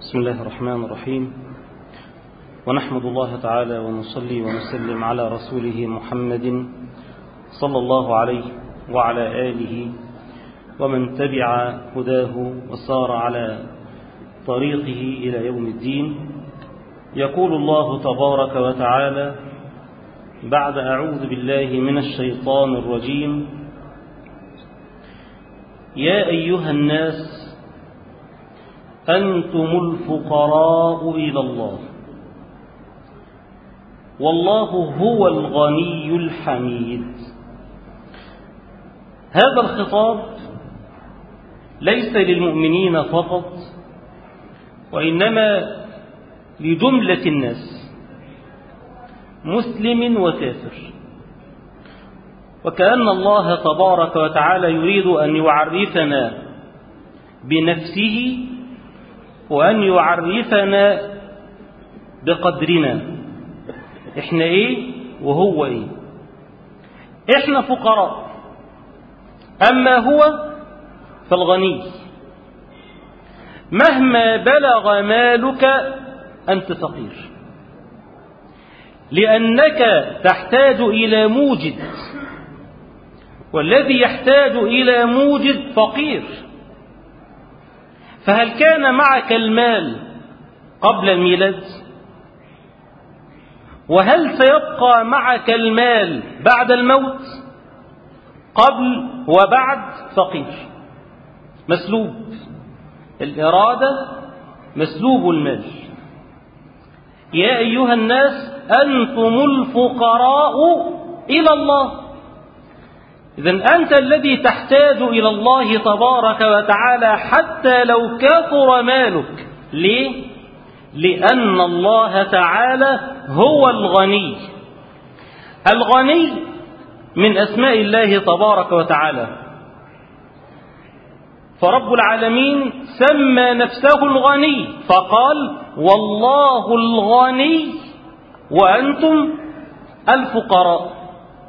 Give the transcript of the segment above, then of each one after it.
بسم الله الرحمن الرحيم ونحمد الله تعالى ونصلي ونسلم على رسوله محمد صلى الله عليه وعلى آله ومن تبع هداه وسار على طريقه إلى يوم الدين يقول الله تبارك وتعالى بعد أعوذ بالله من الشيطان الرجيم يا أيها الناس أنتم الفقراء إلى الله والله هو الغني الحميد هذا الخطاب ليس للمؤمنين فقط وإنما لجملة الناس مسلم وكافر وكأن الله تبارك وتعالى يريد أن يعرفنا بنفسه وأن يعرفنا بقدرنا احنا ايه وهو ايه احنا فقراء أما هو فالغني مهما بلغ مالك أنت فقير لأنك تحتاج إلى موجد والذي يحتاج إلى موجد فقير فهل كان معك المال قبل الميلاد وهل سيبقى معك المال بعد الموت قبل وبعد فقير مسلوب الإرادة مسلوب المال يا أيها الناس أنتم الفقراء إلى الله إذا أنت الذي تحتاج إلى الله تبارك وتعالى حتى لو كثر مالك ليه؟ لأن الله تعالى هو الغني الغني من أسماء الله تبارك وتعالى فرب العالمين سمى نفسه الغني فقال والله الغني وأنتم الفقراء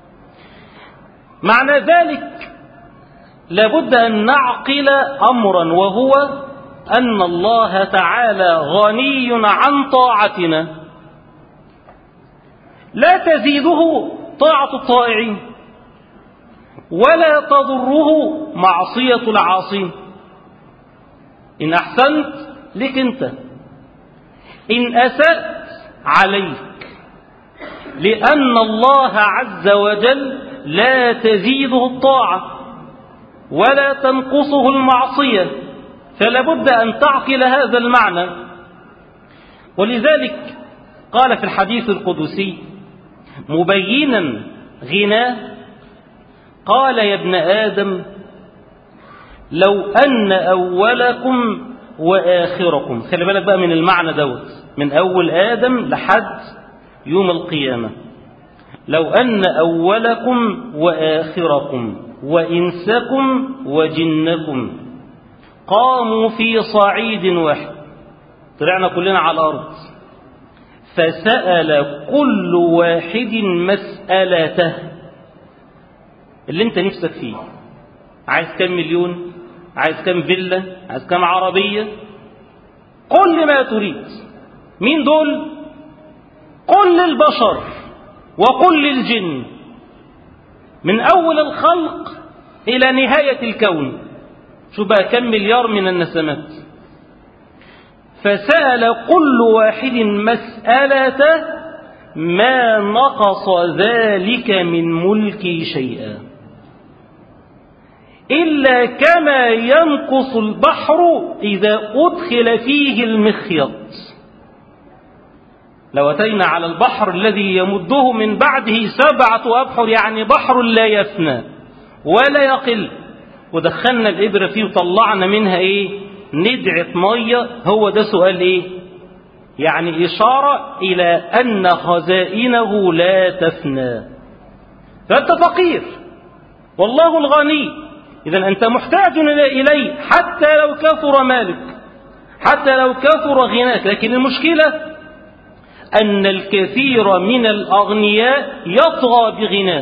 معنى ذلك لابد أن نعقل أمرا وهو أن الله تعالى غني عن طاعتنا لا تزيده طاعة الطائعين ولا تضره معصية العاصين إن أحسنت لك أنت إن أسأت عليك لأن الله عز وجل لا تزيده الطاعة ولا تنقصه المعصية فلا بد أن تعقل هذا المعنى ولذلك قال في الحديث القدسي مبينا غناه قال يا ابن آدم لو أن أولكم وآخركم خلي بالك بقى من المعنى دوت من أول آدم لحد يوم القيامة لو أن أولكم وآخركم وإنسكم وجنكم قاموا في صعيد واحد طلعنا كلنا على الأرض فسأل كل واحد مسألته اللي انت نفسك فيه عايز كم مليون عايز كم فيلا عايز كم عربية كل ما تريد مين دول كل البشر وكل الجن من أول الخلق إلى نهاية الكون شو بقى كم مليار من النسمات فسأل كل واحد مسألة ما نقص ذلك من ملكي شيئا إلا كما ينقص البحر إذا أدخل فيه المخيط لو أتينا على البحر الذي يمده من بعده سبعة أبحر يعني بحر لا يفنى ولا يقل ودخلنا الإبرة فيه وطلعنا منها إيه ندعة مية هو ده سؤال إيه يعني إشارة إلى أن خزائنه لا تفنى فأنت فقير والله الغني إذا أنت محتاج إليه حتى لو كثر مالك حتى لو كثر غناك لكن المشكلة أن الكثير من الأغنياء يطغى بغناه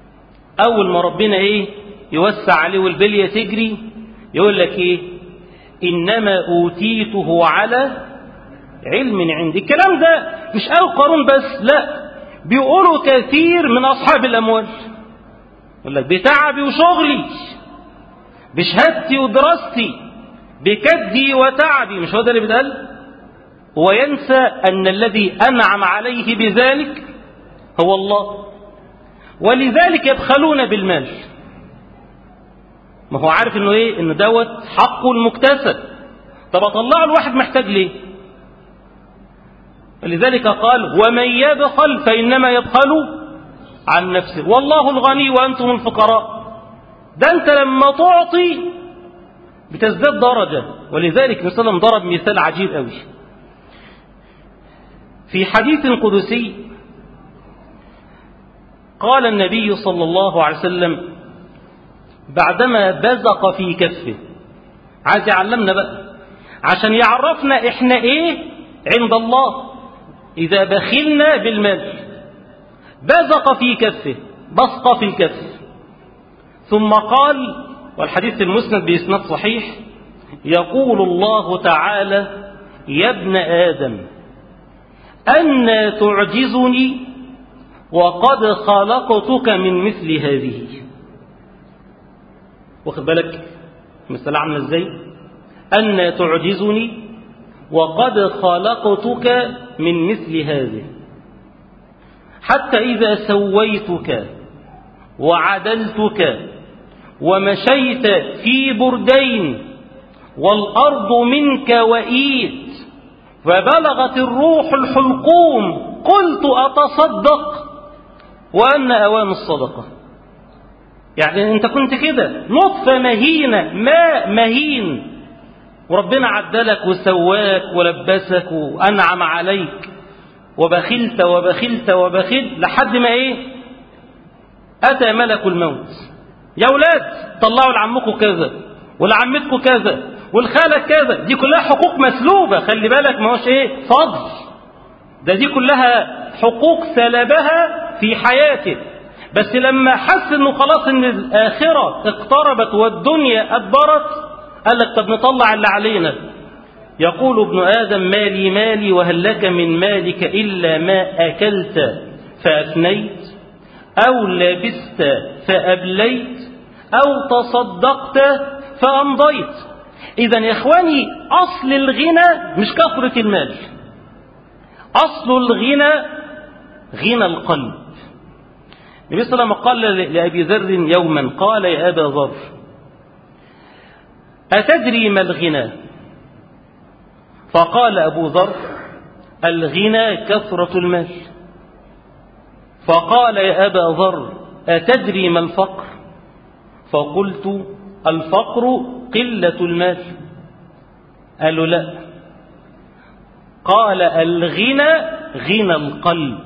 أول ما ربنا إيه يوسع عليه والبلية تجري يقول لك إيه إنما أوتيته على علم عندي الكلام ده مش قال قارون بس لا بيقولوا كثير من أصحاب الأموال يقول لك بتعبي وشغلي بشهادتي ودراستي بكدي وتعبي مش هو ده اللي بيتقال وينسى أن الذي أنعم عليه بذلك هو الله ولذلك يبخلون بالمال ما هو عارف انه ايه انه دوت حقه المكتسب طب اطلعه الواحد محتاج ليه لذلك قال ومن يبخل فانما يبخل عن نفسه والله الغني وانتم الفقراء ده انت لما تعطي بتزداد درجة ولذلك النبي صلى الله عليه وسلم ضرب مثال عجيب قوي في حديث قدسي قال النبي صلى الله عليه وسلم بعدما بزق في كفه عايز يعلمنا بقى عشان يعرفنا احنا ايه عند الله اذا بخلنا بالمال بزق في كفه بصق في الكف ثم قال والحديث المسند بإسناد صحيح يقول الله تعالى يا ابن آدم أن تعجزني وقد خلقتك من مثل هذه واخد بالك مثل عامله ازاي أن تعجزني وقد خلقتك من مثل هذه حتى إذا سويتك وعدلتك ومشيت في بردين والأرض منك وإيت فبلغت الروح الحلقوم قلت أتصدق وأن أوان الصدقة يعني أنت كنت كده نطفة مهينة ماء مهين وربنا عدلك وسواك ولبسك وأنعم عليك وبخلت وبخلت وبخلت لحد ما إيه أتى ملك الموت يا ولاد طلعوا لعمكم كذا ولعمتكم كذا والخالة كذا دي كلها حقوق مسلوبة خلي بالك ما هوش ايه فضل ده دي كلها حقوق سلبها في حياته بس لما حس انه خلاص ان الاخرة اقتربت والدنيا ادبرت قال لك طب نطلع اللي علينا يقول ابن ادم مالي مالي وهل لك من مالك الا ما اكلت فافنيت او لبست فابليت او تصدقت فامضيت اذا يا اخواني اصل الغنى مش كثره المال اصل الغنى غنى القلب النبي صلى الله عليه وسلم قال لأبي ذر يوما قال يا أبا ذر أتدري ما الغنى فقال أبو ذر الغنى كثرة المال فقال يا أبا ذر أتدري ما الفقر فقلت الفقر قلة المال قالوا لا قال الغنى غنى القلب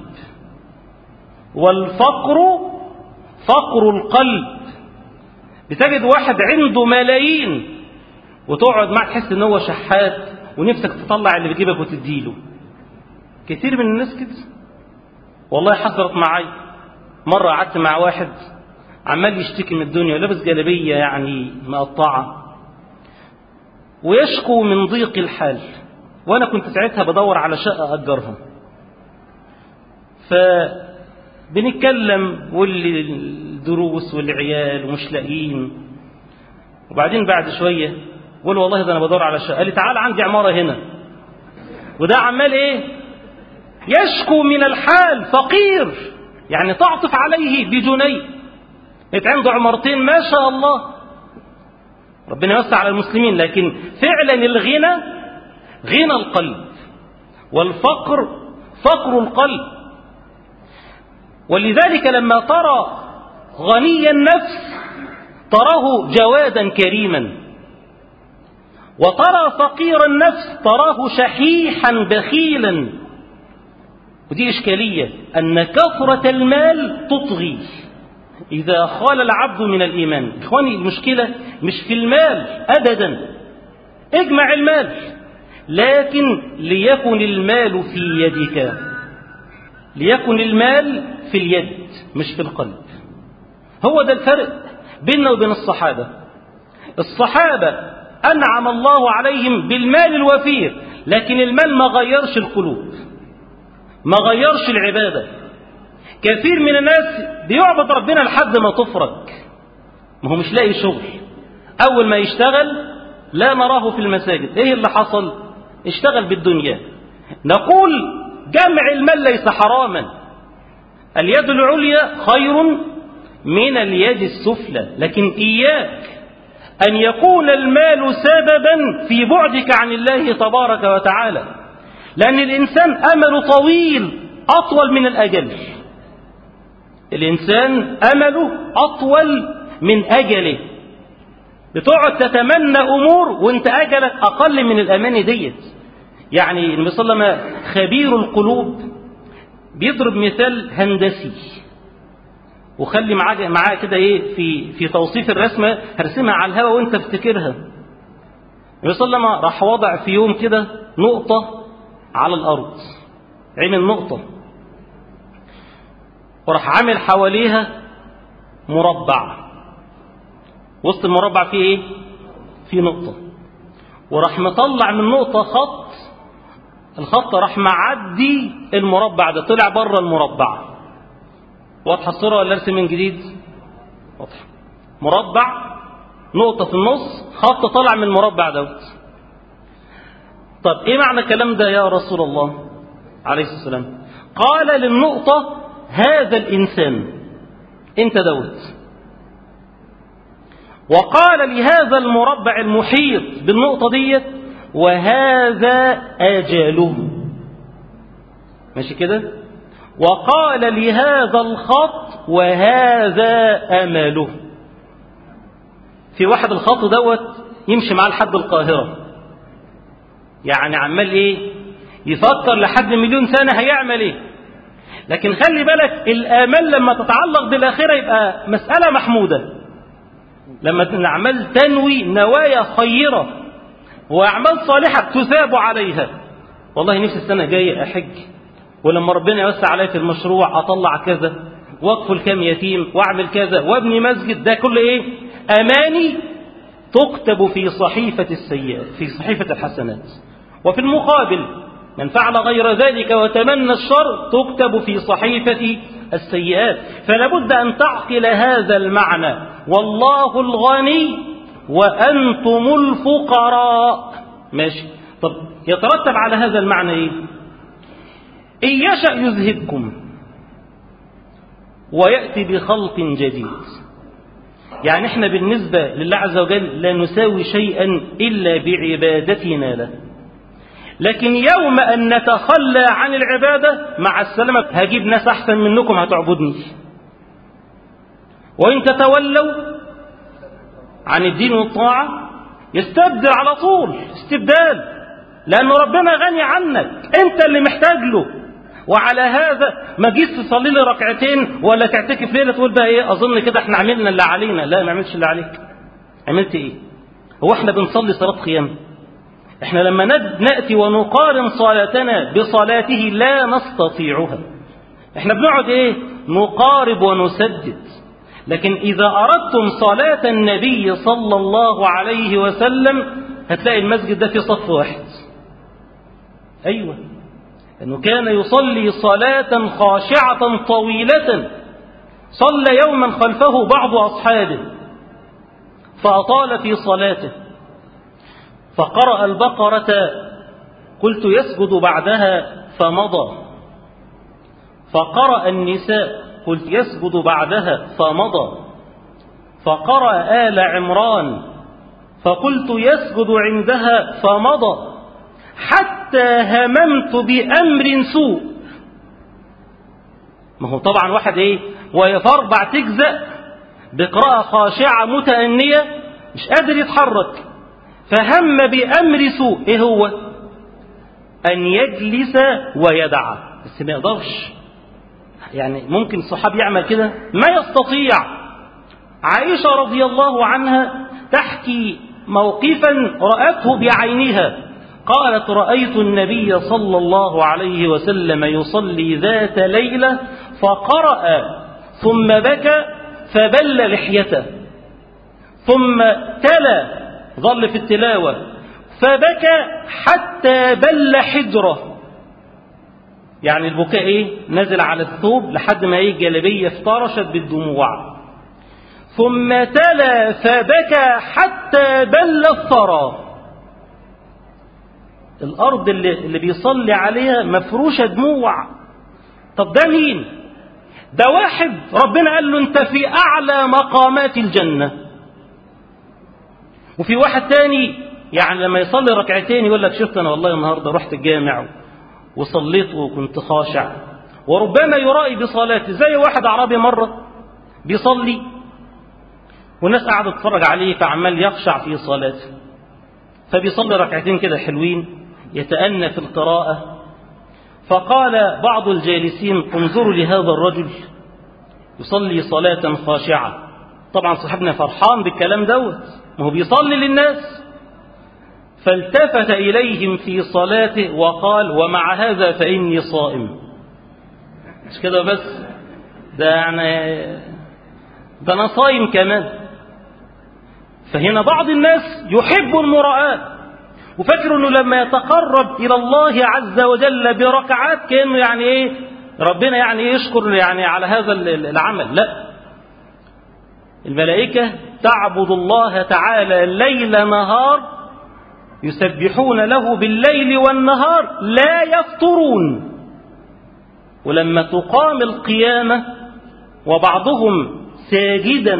والفقر فقر القلب بتجد واحد عنده ملايين وتقعد معاه تحس ان هو شحات ونفسك تطلع اللي بيجيبك وتديله كتير من الناس كده والله حصلت معي مرة قعدت مع واحد عمال يشتكي من الدنيا لابس جلابية يعني مقطعة ويشكو من ضيق الحال وانا كنت ساعتها بدور على شقة اجرها فبنتكلم واللي الدروس والعيال ومش لاقيين وبعدين بعد شوية بقول والله ده انا بدور على شقة قال لي تعال عندي عمارة هنا وده عمال ايه يشكو من الحال فقير يعني تعطف عليه بجنيه انت عنده عمارتين ما شاء الله ربنا يوسع على المسلمين لكن فعلا الغنى غنى القلب والفقر فقر القلب ولذلك لما ترى غني النفس تراه جوادا كريما وترى فقير النفس تراه شحيحا بخيلا ودي إشكالية أن كثرة المال تطغي إذا خال العبد من الإيمان إخواني المشكلة مش في المال أبدا اجمع المال لكن ليكن المال في يدك ليكن المال في اليد مش في القلب هو ده الفرق بيننا وبين الصحابة الصحابة أنعم الله عليهم بالمال الوفير لكن المال ما غيرش القلوب ما غيرش العبادة كثير من الناس بيعبد ربنا لحد ما تفرج ما هو مش لاقي شغل أول ما يشتغل لا نراه في المساجد إيه اللي حصل اشتغل بالدنيا نقول جمع المال ليس حراما اليد العليا خير من اليد السفلى لكن إياك أن يكون المال سببا في بعدك عن الله تبارك وتعالى لأن الإنسان أمل طويل أطول من الأجل الإنسان أمله أطول من أجله بتقعد تتمنى أمور وانت أجلك أقل من الأمان ديت يعني النبي صلى الله عليه وسلم خبير القلوب بيضرب مثال هندسي وخلي معاه معاه كده ايه في في توصيف الرسمه هرسمها على الهواء وانت افتكرها النبي صلى الله عليه وسلم راح وضع في يوم كده نقطه على الارض عمل نقطه وراح عامل حواليها مربع وسط المربع فيه ايه فيه نقطه وراح مطلع من نقطه خط الخط راح معدي المربع ده طلع بره المربع واضحه الصوره ولا ارسم من جديد واضحه مربع نقطه في النص خط طلع من المربع دوت طب ايه معنى الكلام ده يا رسول الله عليه الصلاه والسلام قال للنقطه هذا الانسان انت دوت وقال لهذا المربع المحيط بالنقطه ديت وهذا اجله ماشي كده وقال لهذا الخط وهذا امله في واحد الخط دوت يمشي معاه لحد القاهره يعني عمال ايه يفكر لحد مليون سنه هيعمل ايه لكن خلي بالك الامال لما تتعلق بالاخره يبقى مساله محموده لما عمال تنوي نوايا خيره واعمال صالحه تثاب عليها والله نفسي السنه الجايه احج ولما ربنا يوسع علي في المشروع اطلع كذا واكفل كام يتيم واعمل كذا وابني مسجد ده كل ايه اماني تكتب في صحيفه السيئات في صحيفه الحسنات وفي المقابل من فعل غير ذلك وتمنى الشر تكتب في صحيفه السيئات فلا بد ان تعقل هذا المعنى والله الغني وانتم الفقراء ماشي طب يترتب على هذا المعنى ايه إن يشأ يذهبكم ويأتي بخلق جديد يعني احنا بالنسبة لله عز وجل لا نساوي شيئا إلا بعبادتنا له لكن يوم أن نتخلى عن العبادة مع السلامة هجيب ناس أحسن منكم هتعبدني وإن تتولوا عن الدين والطاعة يستبدل على طول استبدال لأن ربنا غني عنك أنت اللي محتاج له وعلى هذا ما جيت تصلي لي ركعتين ولا تعتكف ليله تقول بقى ايه اظن كده احنا عملنا اللي علينا لا ما عملتش اللي عليك عملت ايه هو احنا بنصلي صلاه قيام احنا لما ناتي ونقارن صلاتنا بصلاته لا نستطيعها احنا بنقعد ايه نقارب ونسدد لكن اذا اردتم صلاه النبي صلى الله عليه وسلم هتلاقي المسجد ده في صف واحد ايوه أنه كان يصلي صلاة خاشعة طويلة صلى يوما خلفه بعض أصحابه فأطال في صلاته فقرأ البقرة قلت يسجد بعدها فمضى فقرأ النساء قلت يسجد بعدها فمضى فقرأ آل عمران فقلت يسجد عندها فمضى حتى هممت بأمر سوء ما هو طبعا واحد ايه وهي في اربع تجزأ بقراءة خاشعة متأنية مش قادر يتحرك فهم بأمر سوء ايه هو أن يجلس ويدع بس ما يقدرش يعني ممكن الصحابي يعمل كده ما يستطيع عائشة رضي الله عنها تحكي موقفا رأته بعينها قالت رأيت النبي صلى الله عليه وسلم يصلي ذات ليلة فقرأ ثم بكى فبل لحيته ثم تلا ظل في التلاوة فبكى حتى بل حجره يعني البكاء ايه نزل على الثوب لحد ما ايه الجلبية افترشت بالدموع ثم تلا فبكى حتى بل الثرى الأرض اللي, اللي بيصلي عليها مفروشة دموع طب ده مين ده واحد ربنا قال له انت في أعلى مقامات الجنة وفي واحد تاني يعني لما يصلي ركعتين يقول لك شفت أنا والله النهاردة رحت الجامع وصليت وكنت خاشع وربما يرائي بصلاتي زي واحد أعرابي مرة بيصلي والناس قاعدة تتفرج عليه فعمال يخشع في صلاته فبيصلي ركعتين كده حلوين يتأنى في القراءة فقال بعض الجالسين انظروا لهذا الرجل يصلي صلاة خاشعة طبعا صاحبنا فرحان بالكلام دوت ما هو بيصلي للناس فالتفت إليهم في صلاته وقال ومع هذا فإني صائم مش كده بس ده يعني ده أنا صايم كمان فهنا بعض الناس يحب المراءة وفكر انه لما يتقرب الى الله عز وجل بركعات كانه يعني ايه ربنا يعني يشكر يعني على هذا العمل لا الملائكة تعبد الله تعالى ليل نهار يسبحون له بالليل والنهار لا يفطرون ولما تقام القيامة وبعضهم ساجدا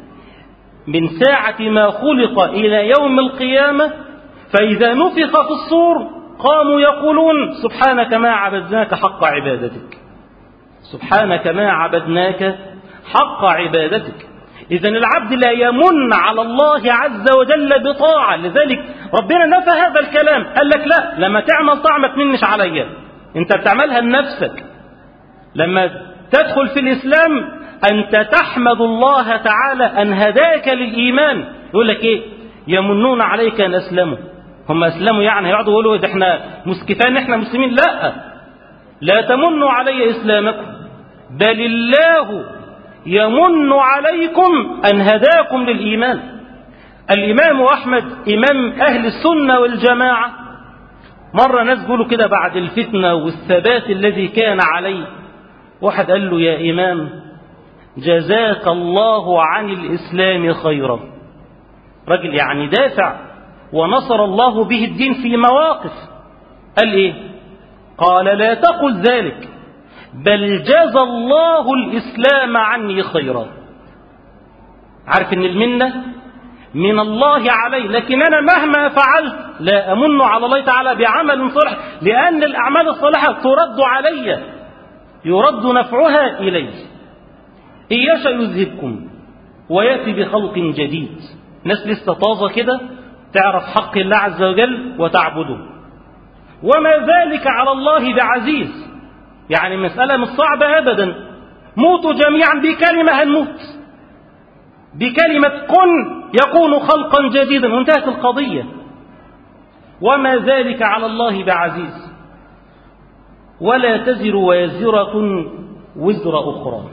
من ساعة ما خلق إلى يوم القيامة فإذا نفخ في الصور قاموا يقولون سبحانك ما عبدناك حق عبادتك سبحانك ما عبدناك حق عبادتك إذا العبد لا يمن على الله عز وجل بطاعة لذلك ربنا نفى هذا الكلام قال لك لا لما تعمل طاعة ما تمنش عليا أنت بتعملها لنفسك لما تدخل في الإسلام أنت تحمد الله تعالى أن هداك للإيمان يقول لك إيه يمنون عليك أن أسلموا هم أسلموا يعني هيقعدوا يقولوا ده احنا مسكفان احنا مسلمين لا لا تمنوا علي إسلامكم بل الله يمن عليكم أن هداكم للإيمان الإمام أحمد إمام أهل السنة والجماعة مرة ناس بيقولوا كده بعد الفتنة والثبات الذي كان عليه واحد قال له يا إمام جزاك الله عن الإسلام خيرا رجل يعني دافع ونصر الله به الدين في مواقف قال إيه قال لا تقل ذلك بل جزى الله الإسلام عني خيرا عارف ان المنة من الله علي لكن أنا مهما فعلت لا أمن على الله تعالى بعمل صالح لأن الأعمال الصالحة ترد علي يرد نفعها إلي إن يشأ يذهبكم ويأتي بخلق جديد ناس لسه طازة كده تعرف حق الله عز وجل وتعبده وما ذلك على الله بعزيز يعني مسألة مش صعبة أبدا موتوا جميعا بكلمة هنموت بكلمة كن يكون خلقا جديدا وانتهت القضية وما ذلك على الله بعزيز ولا تزر وازرة وزر أخرى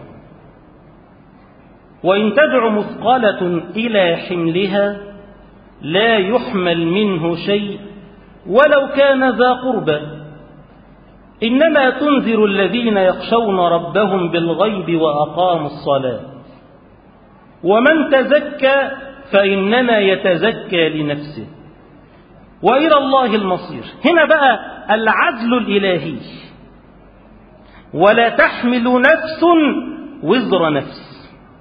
وإن تدع مثقلة إلى حملها لا يحمل منه شيء ولو كان ذا قربى إنما تنذر الذين يخشون ربهم بالغيب وأقاموا الصلاة ومن تزكى فإنما يتزكى لنفسه وإلى الله المصير هنا بقى العدل الإلهي ولا تحمل نفس وزر نفس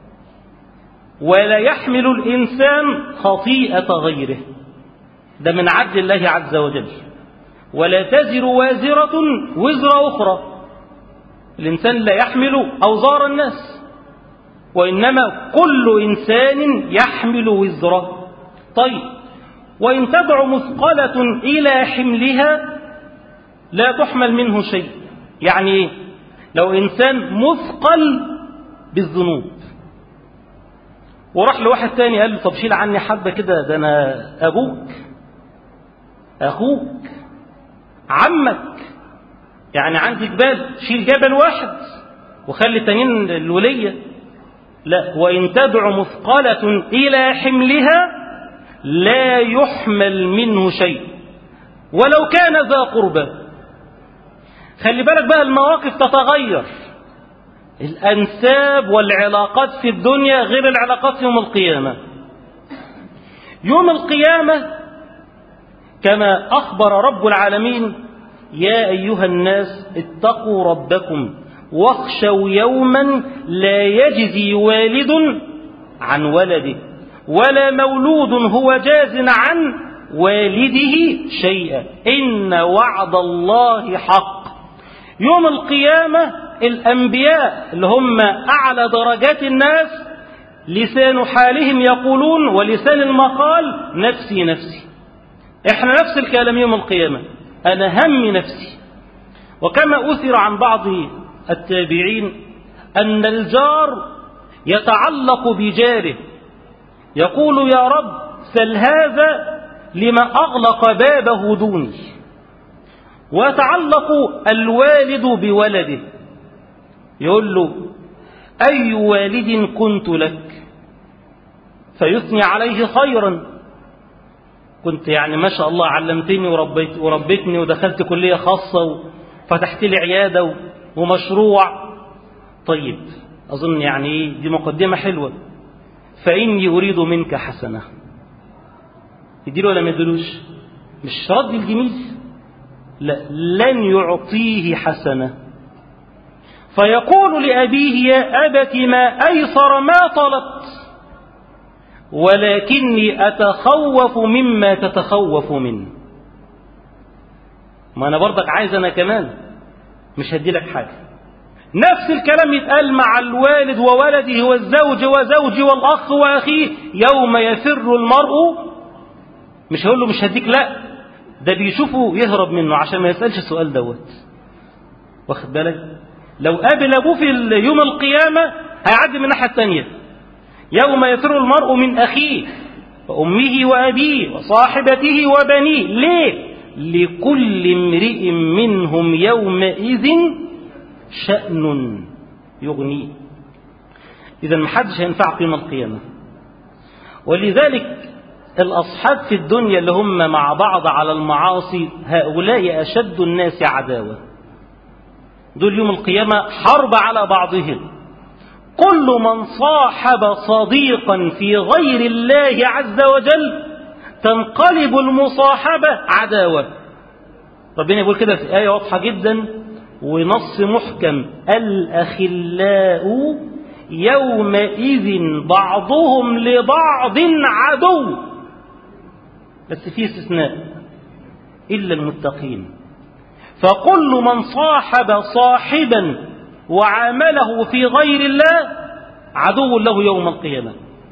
ولا يحمل الإنسان خطيئة غيره ده من عدل الله عز وجل ولا تزر وازرة وزر أخرى الإنسان لا يحمل أوزار الناس وإنما كل إنسان يحمل وزره طيب وإن تدع مثقلة إلى حملها لا تحمل منه شيء يعني إيه؟ لو إنسان مثقل بالذنوب وراح لواحد تاني قال له طب شيل عني حبة كده ده أنا أبوك أخوك عمك يعني عندي جبال شيل جبل واحد وخلي التانيين الولية لا وإن تدع مثقلة إلى حملها لا يحمل منه شيء ولو كان ذا قربى خلي بالك بقى المواقف تتغير الأنساب والعلاقات في الدنيا غير العلاقات يوم القيامة يوم القيامة كما أخبر رب العالمين يا أيها الناس اتقوا ربكم واخشوا يوما لا يجزي والد عن ولده ولا مولود هو جاز عن والده شيئا إن وعد الله حق يوم القيامة الأنبياء اللي هم أعلى درجات الناس لسان حالهم يقولون ولسان المقال نفسي نفسي احنا نفس الكلام يوم القيامة أنا هم نفسي وكما أثر عن بعض التابعين أن الجار يتعلق بجاره يقول يا رب سل هذا لما أغلق بابه دوني ويتعلق الوالد بولده يقول له أي والد كنت لك فيثني عليه خيرا كنت يعني ما شاء الله علمتني وربيت وربيتني ودخلت كلية خاصة وفتحت لي عيادة ومشروع طيب أظن يعني إيه دي مقدمة حلوة فإني أريد منك حسنة يديله ولا ما يديلوش مش رد الجميل لا لن يعطيه حسنة فيقول لأبيه يا أبت ما أيسر ما طلبت ولكني أتخوف مما تتخوف منه ما أنا برضك عايز أنا كمان مش هدي لك حاجة نفس الكلام يتقال مع الوالد وولده والزوج وزوجي والأخ وأخيه يوم يفر المرء مش هقول له مش هديك لا ده بيشوفه يهرب منه عشان ما يسألش السؤال دوت واخد بالك لو قابل أبوه في يوم القيامة هيعدي من الناحية الثانية يوم يفر المرء من أخيه وأمه وأبيه وصاحبته وبنيه ليه لكل امرئ منهم يومئذ شأن يغنيه إذا محدش هينفع يوم القيامة ولذلك الأصحاب في الدنيا اللي هم مع بعض على المعاصي هؤلاء أشد الناس عداوة دول يوم القيامة حرب على بعضهم كل من صاحب صديقا في غير الله عز وجل تنقلب المصاحبة عداوة ربنا يقول كده في آية واضحة جدا ونص محكم الأخلاء يومئذ بعضهم لبعض عدو بس في استثناء إلا المتقين فكل من صاحب صاحبا وعامله في غير الله عدو له يوم القيامة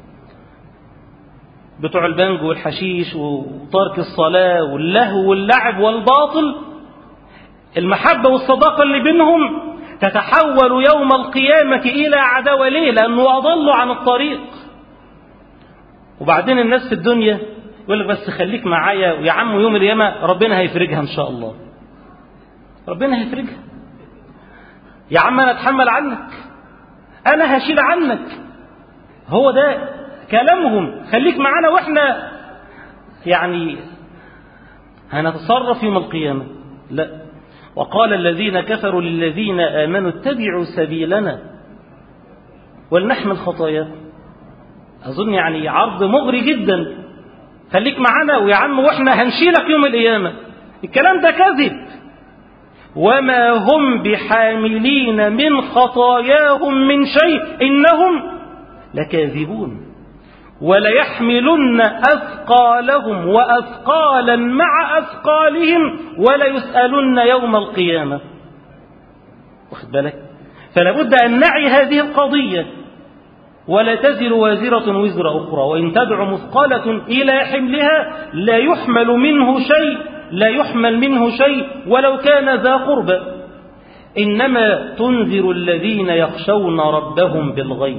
بتوع البنج والحشيش وترك الصلاة واللهو واللعب والباطل المحبة والصداقة اللي بينهم تتحول يوم القيامة إلى عداوة ليه لأنه أضلوا عن الطريق وبعدين الناس في الدنيا يقول لك بس خليك معايا ويا عم يوم القيامة ربنا هيفرجها إن شاء الله ربنا هيفرجها يا عم أنا أتحمل عنك أنا هشيل عنك هو ده كلامهم خليك معانا وإحنا يعني هنتصرف يوم القيامة لا وقال الذين كفروا للذين آمنوا اتبعوا سبيلنا ولنحمل خطايا أظن يعني عرض مغري جدا خليك معانا ويا عم واحنا هنشيلك يوم القيامة الكلام ده كذب وما هم بحاملين من خطاياهم من شيء إنهم لكاذبون وليحملن أثقالهم وأثقالا مع أثقالهم وليسألن يوم القيامة واخد بالك فلا بد أن نعي هذه القضية ولا تزر وازرة وزر أخرى وإن تدع مثقلة إلى حملها لا يحمل منه شيء لا يحمل منه شيء ولو كان ذا قربى إنما تنذر الذين يخشون ربهم بالغيب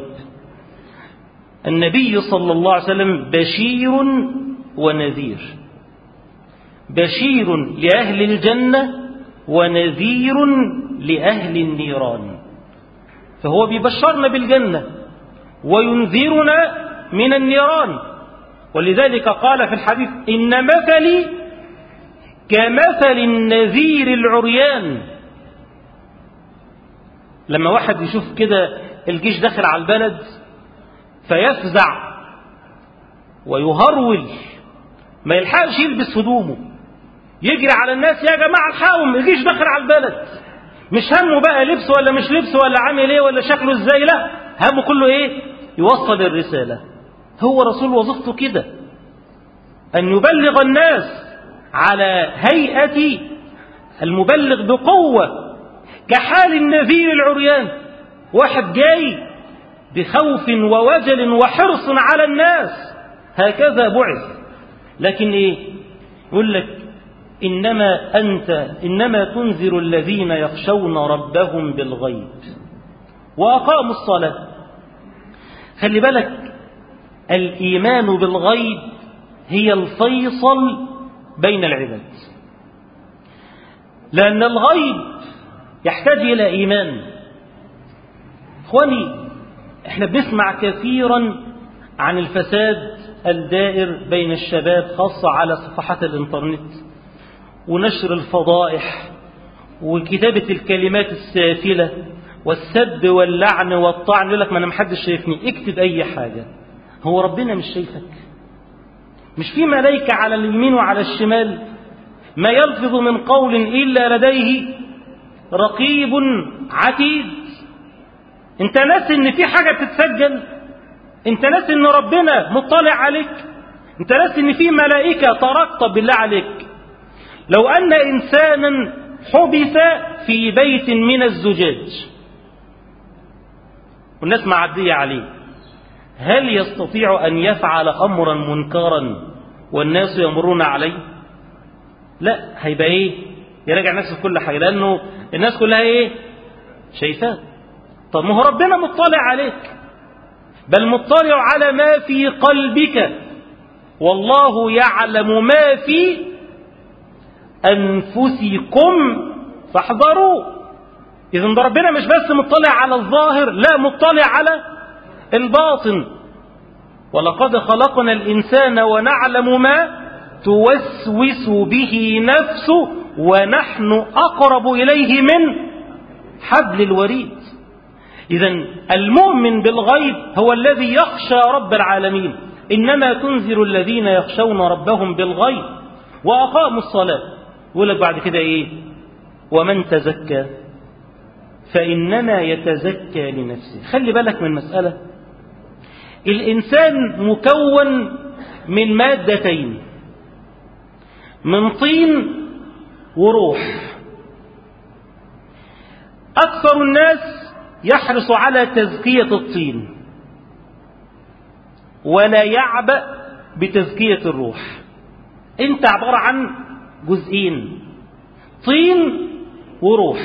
النبي صلى الله عليه وسلم بشير ونذير بشير لأهل الجنة ونذير لأهل النيران فهو بيبشرنا بالجنة وينذرنا من النيران ولذلك قال في الحديث إن مثلي كمثل النذير العريان لما واحد يشوف كده الجيش داخل على البلد فيفزع ويهرول ما يلحقش يلبس هدومه يجري على الناس يا جماعة الحقهم الجيش داخل على البلد مش همه بقى لبس ولا مش لبس ولا عامل ايه ولا شكله ازاي لا همه كله ايه يوصل الرسالة هو رسول وظيفته كده أن يبلغ الناس على هيئة المبلغ بقوة كحال النذير العريان واحد جاي بخوف ووجل وحرص على الناس هكذا بعث لكن ايه يقول لك انما انت انما تنذر الذين يخشون ربهم بالغيب واقاموا الصلاه خلي بالك الايمان بالغيب هي الفيصل بين العباد لان الغيب يحتاج الى ايمان اخواني احنا بنسمع كثيرا عن الفساد الدائر بين الشباب خاصة على صفحات الانترنت ونشر الفضائح وكتابة الكلمات السافلة والسب واللعن والطعن يقول لك ما انا محدش شايفني اكتب اي حاجة هو ربنا مش شايفك مش في ملائكة على اليمين وعلى الشمال ما يلفظ من قول إلا لديه رقيب عتيد انت ناسي ان في حاجة بتتسجل انت ناسي ان ربنا مطلع عليك انت ناسي ان في ملائكة ترقب بالله عليك لو ان انسانا حبس في بيت من الزجاج والناس معدية عليه هل يستطيع ان يفعل امرا منكرا والناس يمرون عليه لا هيبقى ايه يراجع نفسه في كل حاجة لانه الناس كلها ايه شايفاه طب ما هو ربنا مطلع عليك بل مطلع على ما في قلبك والله يعلم ما في أنفسكم فاحذروا إذا ده ربنا مش بس مطلع على الظاهر لا مطلع على الباطن ولقد خلقنا الإنسان ونعلم ما توسوس به نفسه ونحن أقرب إليه من حبل الوريد إذا المؤمن بالغيب هو الذي يخشى رب العالمين إنما تنذر الذين يخشون ربهم بالغيب وأقاموا الصلاة يقول لك بعد كده إيه ومن تزكى فإنما يتزكى لنفسه خلي بالك من مسألة الإنسان مكون من مادتين من طين وروح أكثر الناس يحرص على تزكية الطين ولا يعبأ بتزكية الروح انت عبارة عن جزئين طين وروح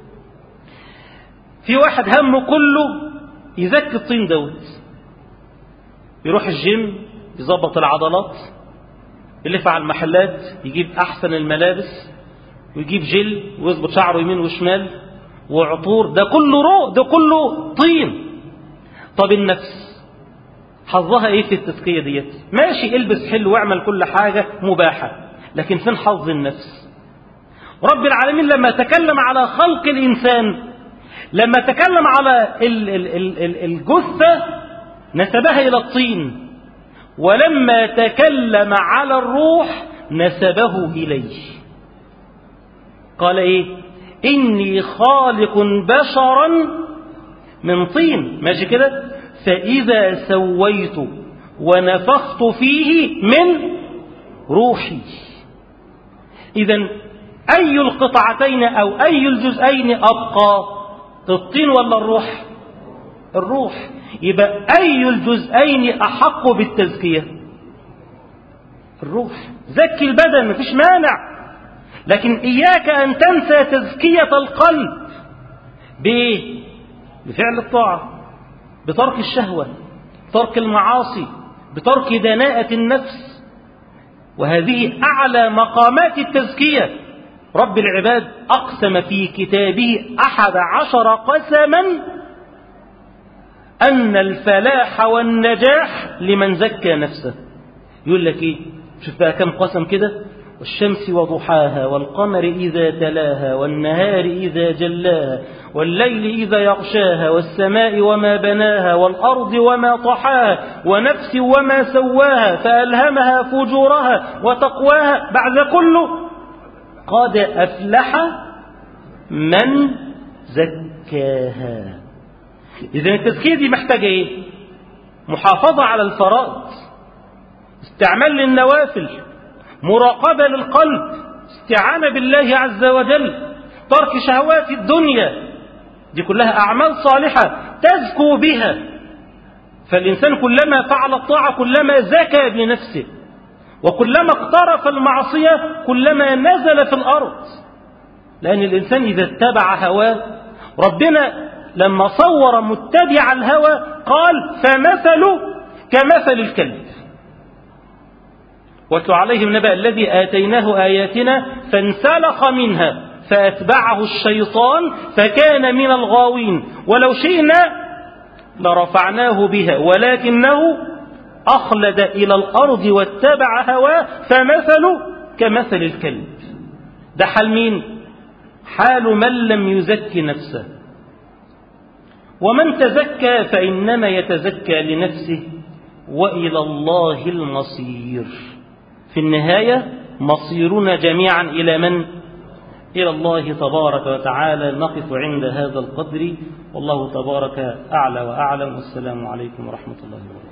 في واحد همه كله يزكي الطين دوت يروح الجيم يظبط العضلات يلف على المحلات يجيب احسن الملابس ويجيب جل ويظبط شعره يمين وشمال وعطور ده كله رو ده كله طين طب النفس حظها ايه في التزكيه ديت ماشي البس حلو واعمل كل حاجه مباحه لكن فين حظ النفس رب العالمين لما تكلم على خلق الانسان لما تكلم على ال ال ال ال الجثه نسبها الى الطين ولما تكلم على الروح نسبه اليه قال ايه إني خالق بشرا من طين ماشي كده فإذا سويت ونفخت فيه من روحي إذا أي القطعتين أو أي الجزئين أبقى الطين ولا الروح الروح يبقى أي الجزئين أحق بالتزكية الروح زكي البدن مفيش مانع لكن إياك أن تنسى تزكية القلب بإيه؟ بفعل الطاعة بترك الشهوة بترك المعاصي بترك دناءة النفس وهذه أعلى مقامات التزكية رب العباد أقسم في كتابه أحد عشر قسما أن الفلاح والنجاح لمن زكى نفسه يقول لك ايه شوف بقى كم قسم كده والشمس وضحاها والقمر إذا تلاها والنهار إذا جلاها والليل إذا يغشاها والسماء وما بناها والأرض وما طحاها ونفس وما سواها فألهمها فجورها وتقواها بعد كله قد أفلح من زكاها إذا التزكية دي محتاجة إيه؟ محافظة على الفرائض استعمال للنوافل مراقبة للقلب استعانة بالله عز وجل ترك شهوات الدنيا دي كلها أعمال صالحة تزكو بها فالإنسان كلما فعل الطاعة كلما زكى بنفسه وكلما اقترف المعصية كلما نزل في الأرض لأن الإنسان إذا اتبع هواه ربنا لما صور متبع الهوى قال فمثله كمثل الكلب واتل عليهم نبأ الذي آتيناه آياتنا فانسلخ منها فأتبعه الشيطان فكان من الغاوين ولو شئنا لرفعناه بها ولكنه أخلد إلى الأرض واتبع هواه فمثله كمثل الكلب ده حال مين حال من لم يزك نفسه ومن تزكى فإنما يتزكى لنفسه وإلى الله المصير في النهاية مصيرنا جميعا إلى من؟ إلى الله تبارك وتعالى نقف عند هذا القدر والله تبارك أعلى وأعلم والسلام عليكم ورحمة الله وبركاته